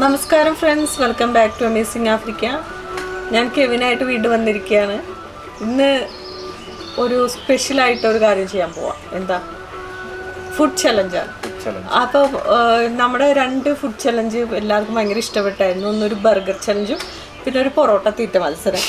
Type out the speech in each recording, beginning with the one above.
നമസ്കാരം friends welcome back to amazing Africa ഞാൻ കെവിനായിട്ട് വീണ്ടും വന്നിരിക്കുകയാണ് ഇന്ന് ഒരു സ്പെഷ്യലായിട്ട് ഒരു കാര്യം ചെയ്യാൻ പോവാം എന്താ ഫുഡ് ചലഞ്ചാണ് അപ്പോൾ നമ്മുടെ രണ്ട് ഫുഡ് ചലഞ്ച് എല്ലാവർക്കും ഭയങ്കര ഇഷ്ടപ്പെട്ടായിരുന്നു ഒന്നൊരു ബർഗർ ചലഞ്ചും പിന്നെ ഒരു പൊറോട്ട തീറ്റ മത്സരം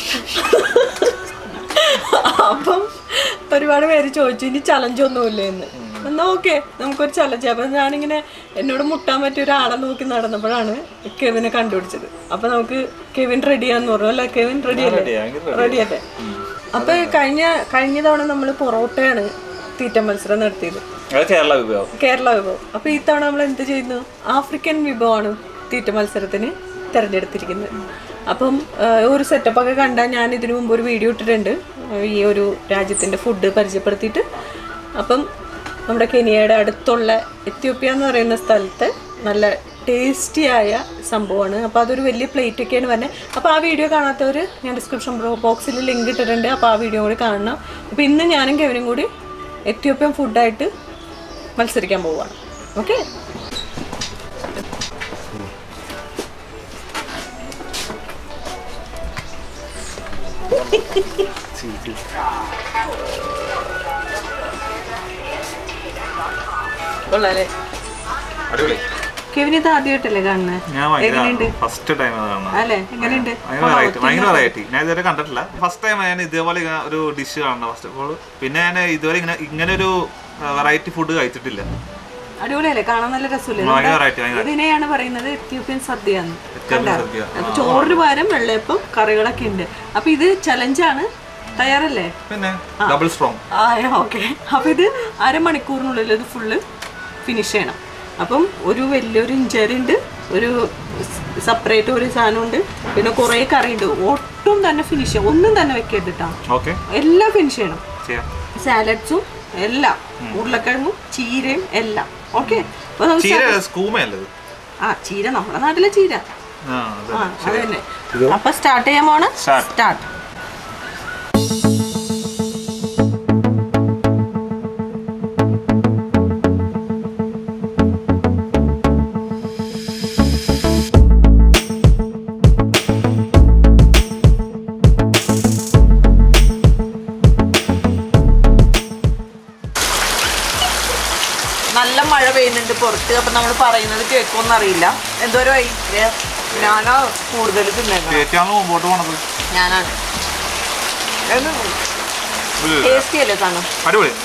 അപ്പം ഒരുപാട് പേര് ചോദിച്ചു ഇനി ചലഞ്ചൊന്നുമില്ല എന്ന് എന്നാ ഓക്കെ നമുക്കൊരു ചലഞ്ച് അപ്പം ഞാനിങ്ങനെ എന്നോട് മുട്ടാൻ പറ്റിയ ഒരാളെ നോക്കി നടന്നപ്പോഴാണ് കെവിനെ കണ്ടുപിടിച്ചത് അപ്പം നമുക്ക് കെവിൻ റെഡിയാന്ന് പറഞ്ഞു അല്ലേ കെവിൻ റെഡി അല്ലേ റെഡി അല്ലേ അപ്പൊ കഴിഞ്ഞ കഴിഞ്ഞ തവണ നമ്മൾ പൊറോട്ടയാണ് തീറ്റ മത്സരം നടത്തിയത് അത് കേരള വിഭവം കേരള വിഭവം അപ്പൊ ഈ തവണ നമ്മൾ എന്ത് ചെയ്യുന്നു ആഫ്രിക്കൻ വിഭവമാണ് തീറ്റ മത്സരത്തിന് തിരഞ്ഞെടുത്തിരിക്കുന്നത് അപ്പം ആ, ഒരു സെറ്റപ്പ് ഒക്കെ കണ്ടാൽ ഞാൻ ഇതിനു മുമ്പ് ഒരു വീഡിയോ ഇട്ടിട്ടുണ്ട് ഈ ഒരു രാജ്യത്തിന്റെ ഫുഡ് പരിചയപ്പെടുത്തിയിട്ട് അപ്പം നമ്മുടെ കെനിയയുടെ അടുത്തുള്ള എത്യോപ്യ എന്ന് പറയുന്ന സ്ഥലത്ത് നല്ല ടേസ്റ്റിയായ സംഭവമാണ് അപ്പോൾ അതൊരു വലിയ പ്ലേറ്റ് ഒക്കെയാണ് വരുന്നത് അപ്പോൾ ആ വീഡിയോ കാണാത്തവർ ഞാൻ ഡിസ്ക്രിപ്ഷൻ ബോക്സിൽ ലിങ്ക് ഇട്ടിട്ടുണ്ട് അപ്പോൾ ആ വീഡിയോ കൂടി കാണണം അപ്പോൾ ഇന്ന് ഞാനും കെവനും കൂടി എത്യോപ്യൻ ഫുഡായിട്ട് മത്സരിക്കാൻ പോവുകയാണ് ഓക്കെ കൊള്ളാല്ലേ അടിപൊളി കെവിൻ ഇത് ആദ്യമായിട്ടല്ലേ കാണുന്നത് ഞാൻ ഭയങ്കര ഫസ്റ്റ് ടൈം അതാണ് അല്ലേ എങ്ങനെയുണ്ട് ഭയങ്കര വെറൈറ്റി ഭയങ്കര വെറൈറ്റി ഞാൻ ഇതുവരെ കണ്ടിട്ടില്ല ഫസ്റ്റ് ടൈം ഞാൻ ഇതേപോലെ ഇങ്ങനെ ഒരു ഡിഷ് കാണുന്നത് ഫസ്റ്റ് ഓഫ് ഓൾ പിന്നെ ഞാൻ ഇതുവരെ ഇങ്ങനെ ഇങ്ങനെ ഒരു വെറൈറ്റി ഫുഡ് കഴിച്ചിട്ടില്ല അടിപൊളിയല്ലേ കാണാൻ നല്ല രസമില്ലേ ഭയങ്കര വെറൈറ്റി ഭയങ്കര ഇതിനെയാണ് പറയുന്നത് എത്യോപ്യൻ സദ്യ എന്ന് എത്യോപ്യൻ സദ്യ. അപ്പൊ ചോറിന് പകരം വെള്ളയപ്പം കറികളൊക്കെ ഉണ്ട് അപ്പൊ ഇത് ചലഞ്ചാണ് തയ്യാറല്ലേ പിന്നെ ഡബിൾ സ്ട്രോങ് ആ ഓക്കെ അപ്പൊ ഇത് അരമണിക്കൂറിനുള്ളിൽ ഇത് ഫുള്ള് ഫിനിഷ് ചെയ്യണം അപ്പം ഒരു വലിയൊരു ഇഞ്ചറി ഉണ്ട് ഒരു സെപ്പറേറ്റ് ഒരു സാധനമുണ്ട് പിന്നെ കുറേ കറി ഉണ്ട് ഒട്ടും തന്നെ ഫിനിഷ് ചെയ്യാം ഒന്നും തന്നെ വെക്കരുത് കേട്ടോ ഓക്കെ എല്ലാം ഫിനിഷ് ചെയ്യണം ചെയ്യാം സാലഡ്സും എല്ലാം ഉരുളക്കിഴങ്ങും ചീരയും എല്ലാം ഓക്കെ അപ്പൊ നമുക്ക് ചീര സ്കൂമയല്ലത് ആ ചീര നമ്മുടെ നാട്ടിലെ ചീര ആ അതെ ആ അത് തന്നെ അപ്പൊ സ്റ്റാർട്ട് ചെയ്യാൻ പോണ Start. സ്റ്റാർട്ട് നല്ല മഴ പെയ്യുന്നുണ്ട് പുറത്ത് അപ്പൊ നമ്മൾ പറയുന്നത് കേൾക്കുമെന്ന് അറിയില്ല എന്തോരമായി ഞാനാ കൂടുതൽ തിന്നേക്കണം ഏറ്റവും മുമ്പോട്ട് പോണത് ഞാനാണ് ഒരു ടേസ്റ്റി അല്ലേ സാധനം അടിപൊളി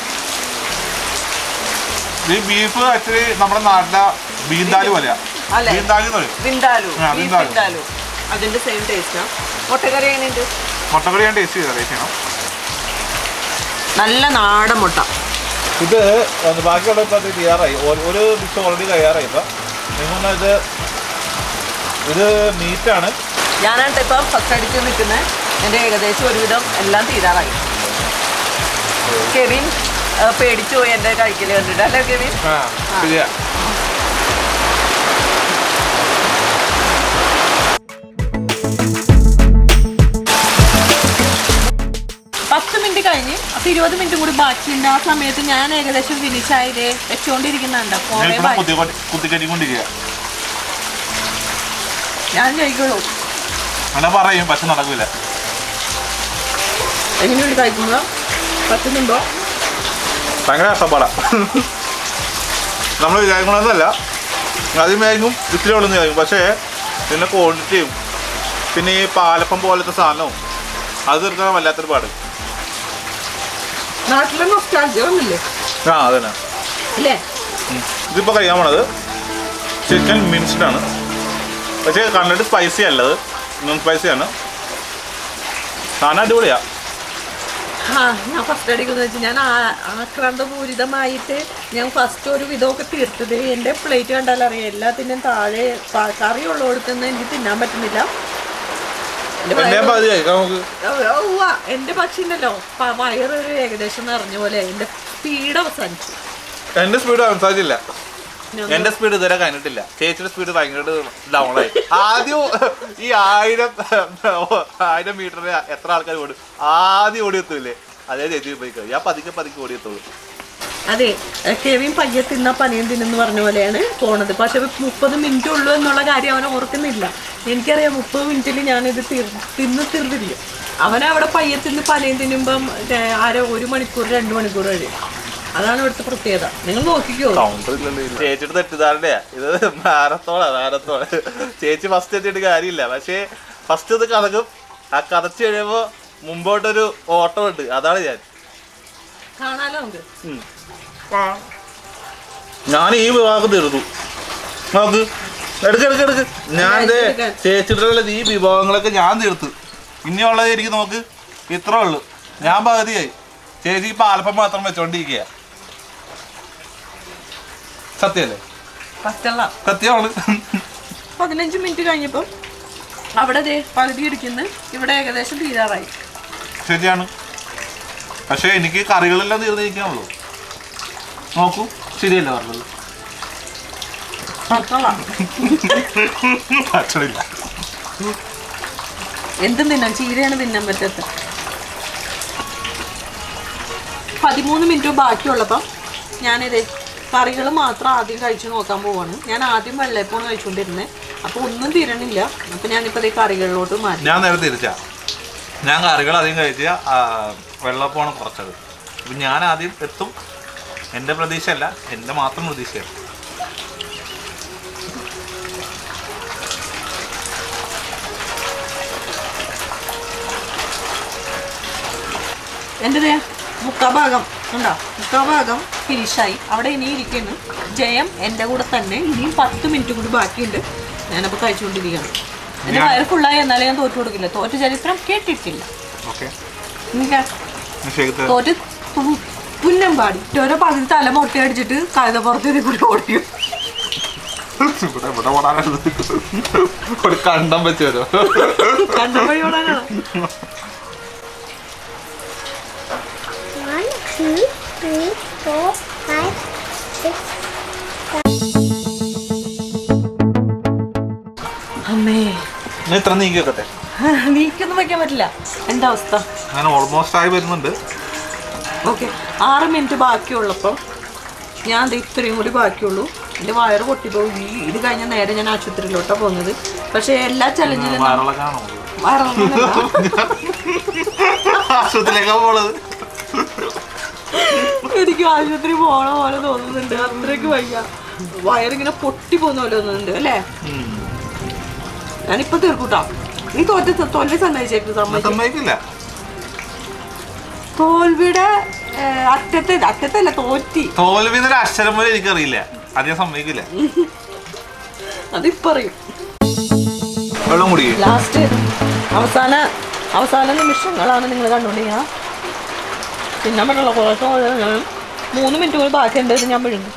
ഈ ബീഫ് ആക്ച്വലി നമ്മുടെ നാട്ടിലെ ബീന്താലി പോലെയാ അല്ലേ? ബീന്താലി എന്ന് പറയും വിന്താലു ആ, ബീഫ് വിന്താലു. വിന്താലു അതിന്റെ സെയിം ടേസ്റ്റാ മുട്ടക്കറി എങ്ങനെയുണ്ട് മുട്ടക്കറി ഞാൻ ടേസ്റ്റ് ചെയ്താൽ ടേസ്റ്റ് ചെയ്യണം നല്ല നാടൻ മുട്ട ഇത് ഒന്ന് ബാക്കിയുള്ള ഇപ്പോൾ അത് തയ്യാറായി ഒരു- ഒരു ഡിഷ് ഓൾറെഡി തയ്യാറായി ഇപ്പം നിങ്ങൾ ഇത് ഇത് മീറ്റാണ് ഞാനാണ് ഇപ്പം ഫസ്റ്റ് അടിച്ച് നിൽക്കുന്നത് എൻ്റെ ഏകദേശം ഒരുവിധം എല്ലാം തീരാറായി കെവിൻ ആ, പേടിച്ചു പോയി എൻ്റെ കഴിക്കൽ കണ്ടിട്ട് അല്ലേ കെവിൻ ആ ശരിയാ പത്ത് മിനിറ്റ് കഴിഞ്ഞ് അപ്പൊ ഇരുപത് മിനിറ്റ് കൂടി ബാക്കിയുണ്ട് ആ സമയത്ത് ഞാൻ ഏകദേശം ഫിനിഷ് ആയില്ലേ വെച്ചോണ്ടിരിക്കുന്നുണ്ട് കുറേ ഞാനിപ്പോൾ ബാക്കി കുത്തി കുത്തിക്കറ്റിക്കൊണ്ടിരിക്കുക ഞാൻ കഴിക്കുള്ളൂ അങ്ങനെ പറയും പക്ഷെ നടക്കില്ല എങ്ങനെയുണ്ട് കഴിക്കുമ്പോൾ പറ്റുന്നുണ്ടോ ഭയങ്കര കഷ്ടപ്പാടാ നമ്മൾ വിചാരിക്കണമെന്നല്ല ആദ്യം വേഗം ഇത്തിരി ഉള്ളു വിചാരിക്കും പക്ഷേ പിന്നെ ക്വാണ്ടിറ്റിയും പിന്നെ ഈ പാലപ്പം പോലത്തെ സാധനവും അത് തീർക്കാൻ വല്ലാത്തൊരു പാട് നാട്ടിലെ നൊസ്റ്റാൾജിയ ഒന്നുമില്ലേ ആ അതന്നെ അല്ലേ ഇതിപ്പോൾ കഴിയാൻ പോണത് ചിക്കൻ മിൻസ്ഡ് ആണ് പക്ഷേ കണ്ടിട്ട് സ്പൈസി അല്ലത് നോൺ സ്പൈസി ആണ് സാധനം അടിപൊളിയാ ആ ഞാൻ ഫസ്റ്റ് അടിക്കുന്നത് വെച്ചാൽ ഞാൻ ആ- ആക്രാന്തപൂരിതമായിട്ട് ഞാൻ ഫസ്റ്റ് ഒരു വിധമൊക്കെ തീർത്തത് എൻ്റെ പ്ലേറ്റ് കണ്ടാൽ അറിയാം എല്ലാത്തിൻ്റെയും താഴെ പ- കറി ഉള്ളിടത്തുനിന്ന് എനിക്ക് തിന്നാൻ പറ്റുന്നില്ല എൻ്റെ എൻ്റെ വയറ് പകുതി കഴിക്കാം നമുക്ക് ഉവ്വ, എൻ്റെ പക്ഷി ഉണ്ടല്ലോ പ- വയറൊരു ഏകദേശം നിറഞ്ഞ പോലെ എൻ്റെ സ്പീഡ് അവസാനിച്ചു എൻ്റെ സ്പീഡ് സംസാരിച്ചില്ല എന്റെ സ്പീഡ് ഇതുവരെ കഴിഞ്ഞിട്ടില്ല ചേച്ചിയുടെ സ്പീഡ് ഭയങ്കര ഡൗൺ ആയി ആദ്യം ഈ ആയിരം ആയിരം മീറ്ററിൽ എത്ര ആൾക്കാർ ഓടും ആദ്യം ഓടി എത്തൂലേ അതേ ചേച്ചി പോയി കഴിഞ്ഞു ഞാൻ പതുക്കെ പതുക്കെ ഓടി എത്തുള്ളൂ അതെ ഏ, കെവിൻ പയ്യെ തിന്ന പനിയും തിന്നെന്ന് പറഞ്ഞ പോലെയാണ് പോണത് പക്ഷെ മുപ്പത് മിനിറ്റ് ഉള്ളൂ എന്നുള്ള കാര്യം അവൻ ഓർക്കുന്നില്ല എനിക്കറിയാം മുപ്പത് മിനിറ്റിൽ ഞാനിത് തീർ- തിന്ന് തീർന്നിരിക്കും അവനവിടെ പയ്യെ തിന്ന് പനിയും തിന്നുമ്പം ഏ, അര ഒരു മണിക്കൂർ രണ്ട് മണിക്കൂർ കഴിയും അതാണ് ഇവിടുത്തെ പ്രത്യേകത നിങ്ങൾ നോക്കിക്കോ ചേച്ചിയുടെ തെറ്റിദ്ധാരണയാ ഇത് മാരത്തോളാ മാരത്തോള് ചേച്ചി ഫസ്റ്റ് എത്തിയിട്ട് കാര്യമില്ല പക്ഷേ ഫസ്റ്റ് ഇത് കഥകും ആ കഥച്ച് കഴിയുമ്പോ മുമ്പോട്ടൊരു ഓട്ടം ഉണ്ട് അതാണ് ഞാൻ കാണാലോ നമുക്ക് ഞാൻ ഈ വിഭാഗം തീർന്നു നോക്ക് എടുക്ക് എടുക്ക് എടുക്ക് ഞാൻ ദേ എടുക്കാം. ചേച്ചിയുടെ ഈ വിഭവങ്ങളൊക്കെ ഞാൻ തീർത്തു ഇനിയുള്ളത് എനിക്ക് നോക്ക് ഇത്രേ ഉള്ളു ഞാൻ പകുതിയായി ചേച്ചി പാലപ്പം മാത്രം വെച്ചോണ്ടിരിക്കുക സത്യല്ലേ ഫസ്റ്റല്ല സത്യമാണ് പതിനഞ്ച് മിനിറ്റ് കഴിഞ്ഞപ്പം അവിടെ ദേ പകുതി ഇരിക്കുന്നു ഇവിടെ ഏകദേശം തീരാറായി ശരിയാണ് പക്ഷേ എനിക്ക് കറികളെല്ലാം തീർന്നിരിക്കാനുള്ളൂ നോക്കൂ ശരിയല്ലേ പറഞ്ഞത് ഫസ്റ്റല്ല അച്ഛനില്ല എന്തും തിന്നാം ചീരയാണ് തിന്നാൻ പറ്റാത്ത പതിമൂന്ന് മിനിറ്റ് ബാക്കിയുള്ളപ്പം ഞാനിത് കറികൾ മാത്രം ആദ്യം കഴിച്ചു നോക്കാൻ പോവാണ് ഞാൻ ആദ്യം വെള്ളയപ്പമാണ് കഴിച്ചുകൊണ്ടിരുന്നത് അപ്പോൾ ഒന്നും തീരണില്ല അപ്പോൾ ഞാനിപ്പോൾ ഈ കറികളിലോട്ട് മാറ്റി ഞാൻ നേരെ തിരിച്ചാ ഞാൻ കറികൾ അധികം കഴിച്ച വെള്ളപ്പമാണ് കുറച്ചത് അപ്പം ഞാൻ ആദ്യം എത്തും എൻ്റെ പ്രതീക്ഷയല്ല എൻ്റെ മാത്രം പ്രതീക്ഷയാണ് എൻ്റെ ദേ മുക്കാ ഭാഗം ഉണ്ടോ മുക്കാ ഭാഗം ഫിനിഷായി അവിടെ ഇനി ഇരിക്കുന്നു ജയം എൻ്റെ കൂടെ തന്നെ ഇനിയും പത്ത് മിനിറ്റ് കൂടി ബാക്കിയുണ്ട് ഞാനപ്പോൾ കഴിച്ചുകൊണ്ടിരിക്കുകയാണ് എൻ്റെ വയറ് ഫുള്ളായി എന്നാലേ ഞാൻ തോറ്റു കൊടുക്കില്ല തോറ്റ ചരിത്രം കേട്ടിട്ടില്ല ഓക്കെ ഇല്ല തോറ്റ് പു- പുന്നം പാടി ഓരോ പകുതി തല മൊട്ടയടിച്ചിട്ട് കഴുതപ്പുറത്ത് കൂടി ഓടിക്കും ഇവിടെ ഇവിടെ ഓടാനത് ഒരു കണ്ടം വെച്ച് വരും കണ്ടപ്പഴി ഓടാനാണ് One, two, three, four, five, six, അമ്മേ ഞാൻ ഇത്ര നീക്കി വെക്കട്ടെ നീക്കൊന്നും വയ്ക്കാൻ പറ്റില്ല എന്താ അവസ്ഥ ഞാൻ ഓൾമോസ്റ്റ് ആയി വരുന്നുണ്ട് ഓക്കെ ആറ് മിനിറ്റ് ബാക്കിയുള്ളപ്പം ഞാൻ ദേ ഇത്രയും കൂടി ബാക്കിയുള്ളൂ എൻ്റെ വയറ് പൊട്ടിപ്പോയി ഈ ഇത് കഴിഞ്ഞ നേരെ ഞാൻ ആശുപത്രിയിലോട്ടാണ് പോകുന്നത് പക്ഷേ എല്ലാ ചലഞ്ചിലും വയറിളക്കാണോ വയറിളകാനല്ല. ആശുപത്രിയിലേക്കാ പോണത് എനിക്ക് ആശുപത്രി പോണ പോലെ തോന്നുന്നുണ്ട് അത്രയ്ക്ക് വയ്യ വയറിങ്ങനെ പൊട്ടി പോകുന്ന പോലെ തോന്നുന്നുണ്ട് അല്ലേ ഞാനിപ്പോ തീർക്കൂട്ടാ നീ തോറ്റ തോൽവി സമ്മതിച്ചേക്ക് സമ്മതിച്ചു സമ്മതിക്കില്ല തോൽവിയുടെ ഏഹ്, അറ്റത്തെ അറ്റത്തല്ല തോറ്റി തോൽവി എന്നൊരു അക്ഷരം പോലും എനിക്കറിയില്ല അത് ഞാൻ സമ്മതിക്കില്ല അതിപ്പറയും വെള്ളം കുടിക്കും ലാസ്റ്റ് അവസാന അവസാന നിമിഷങ്ങളാണ് നിങ്ങൾ കണ്ടുകൊണ്ടിരിക്കുക പിന്നെ പറ്റുള്ള കുറച്ച് ഞാൻ മൂന്ന് മിനിറ്റ് കൂടി ബാക്കിയുണ്ട് ഇത് ഞാൻ വിഴുങ്ങും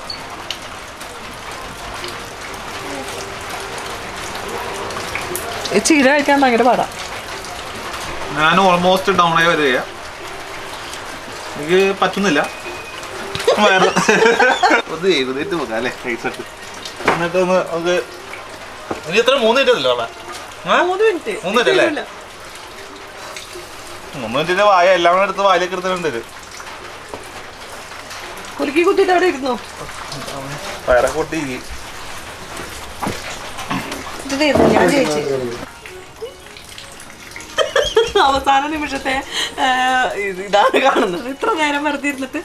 ഈ ചീര കഴിക്കാൻ ഭയങ്കര പാടാ ഞാൻ ഓൾമോസ്റ്റ് ഡൗൺ ആയി വരിക എനിക്ക് പറ്റുന്നില്ല വയറ് ഒന്ന് എഴുന്നേറ്റ് പോകാം അല്ലേ കഴിച്ചിട്ട് എന്നിട്ട് ഒന്ന് നമുക്ക് ഇനി എത്ര മൂന്ന് മിനിറ്റ് അല്ലോ അവിടെ മൂന്ന് മിനിറ്റ് മൂന്ന് മിനിറ്റ് അല്ലേ? മൂന്ന് മിനിറ്റിന്റെ വായ എല്ലാം കൂടെ എടുത്ത് വായിലേക്ക് എടുത്തിട്ടുണ്ട് ഇത് കുലുക്കി കുത്തിയിട്ട് അവിടെ ഇരുന്നു വയറെ പൊട്ടി ഇത് തീർന്നു ഞാൻ ജയിച്ചു അവസാന നിമിഷത്തെ ആ, ഇത് ഇതാണ് കാണുന്നത് ഇത്ര നേരം വെറുതെ ഇരുന്നിട്ട്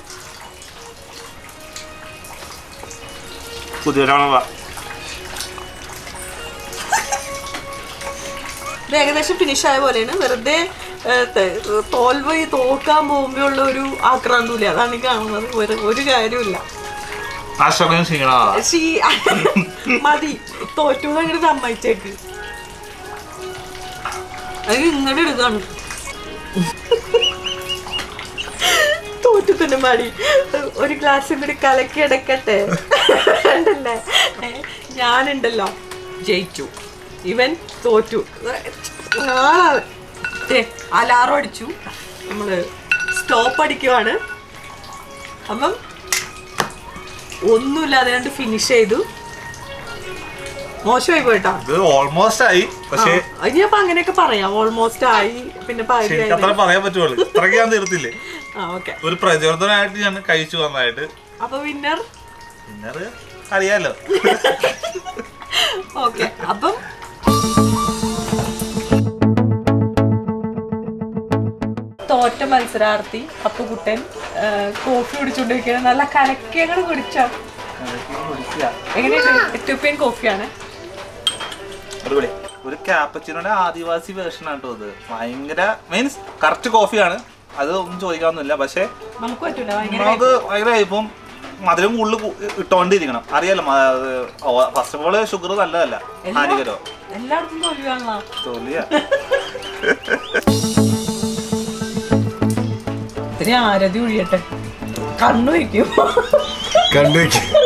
പുതിയൊരാളാ ഇത് ഏകദേശം ഫിനിഷ് ആയ പോലെയാണ് വെറുതെ ഏ, ത- തോൽവി തോക്കാൻ പോകുമ്പോഴുള്ള ഒരു ആക്രാന്തൂല അതാണ് ഈ കാണുന്നത് ഒരു ഒരു കാര്യമില്ല ആ സമയം ക്ഷീണമാ ശീ മതി തോറ്റു അങ്ങോട്ട് സമ്മതിച്ചേക്ക് അത് ഇങ്ങോട്ട് എടുക്കാണ് തോറ്റു തന്നെ മടി ഒരു ഗ്ലാസ് കൂടി കലക്കി എടുക്കട്ടെ ഉണ്ടല്ലേ ഏ, ഞാനുണ്ടല്ലോ ജയിച്ചു ഇവൻ തോറ്റു അലാറം അടിച്ചു നമ്മള് സ്റ്റോപ്പ് അടിക്കുവാണ് അപ്പം ഒന്നുമില്ലാതെ കണ്ട് ഫിനിഷ് ചെയ്തു മോശമായി പോയിട്ടാ ഇത് ഓൾമോസ്റ്റ് ആയി പക്ഷേ ഇനിയപ്പോ അങ്ങനെയൊക്കെ പറയാം ഓൾമോസ്റ്റ് ആയി പിന്നെ പകുതി എനിക്ക് അത്ര പറയാൻ പറ്റുള്ളൂ ഇത്രയ്ക്ക് ഞാൻ തീർത്തില്ലേ ആ ഓക്കെ ഒരു പ്രചോദനമായിട്ട് ഞാൻ കഴിച്ചു വന്നതായിട്ട് അപ്പൊ വിന്നർ പിന്നത് അറിയാലോ ഓക്കെ അപ്പം തോറ്റ മത്സരാർത്ഥി അപ്പുകുട്ടൻ ആ, കോഫി കുടിച്ചോണ്ടിരിക്കുന്നത് നല്ല കലക്കിയങ്ങൾ കുടിച്ചോ എങ്ങനെയുണ്ട് എത്യോപ്യൻ കോഫിയാണ് അടിപൊളി ഒരു ക്യാപ്പച്ചിനോടെ ആദിവാസി വേർഷൻ ആണ് കേട്ടോ ഇത് ഭയങ്കര മീൻസ് കറക്റ്റ് കോഫിയാണ് അത് ഒന്നും ചോദിക്കാവുന്നില്ല പക്ഷേ നമുക്ക് പറ്റൂല ഭയങ്കര നമുക്ക് ഭയങ്കര ഇപ്പം മധുരം കൂടുതൽ കു- ഇട്ടോണ്ടിരിക്കണം അറിയാലോ ഫസ്റ്റ് ഓഫ് ഓൾ ഷുഗർ നല്ലതല്ല ഹാനികരോ എല്ലായിടത്തും തോൽവിയാണല്ലോ തോലിയ ഇത്തിരി ആരതി ഒഴിയട്ടെ കണ്ണു വയ്ക്കും കണ്ടു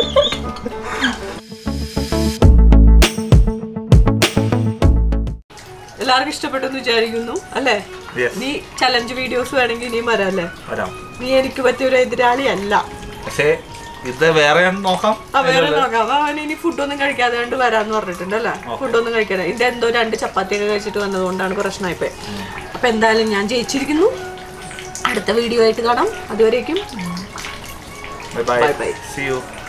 എല്ലാവർക്കും ഇഷ്ടപ്പെട്ടു എന്ന് വിചാരിക്കുന്നു അല്ലേ Yes. നീ ചലഞ്ച് വീഡിയോസ് വേണമെങ്കിൽ ഇനിയും വരാല്ലേ വരാം നീ എനിക്ക് പറ്റിയ ഒരു എതിരാളി അല്ല പക്ഷേ ഇത് വേറെ നോക്കാം ആ വേറെ നോക്കാം അപ്പൊ അവൻ ഇനി ഫുഡൊന്നും കഴിക്കാതെ കൊണ്ട് വരാന്ന് പറഞ്ഞിട്ടുണ്ട് അല്ലേ ഫുഡൊന്നും കഴിക്കാതെ ഇത് എന്തോ രണ്ട് ചപ്പാത്തി ഒക്കെ കഴിച്ചിട്ട് വന്നതുകൊണ്ടാണ് പ്രശ്നമായിപ്പോയി അപ്പൊ എന്തായാലും ഞാൻ ജയിച്ചിരിക്കുന്നു അടുത്ത വീഡിയോ ആയിട്ട് കാണാം അതുവരേക്കും bye Bye bye. See U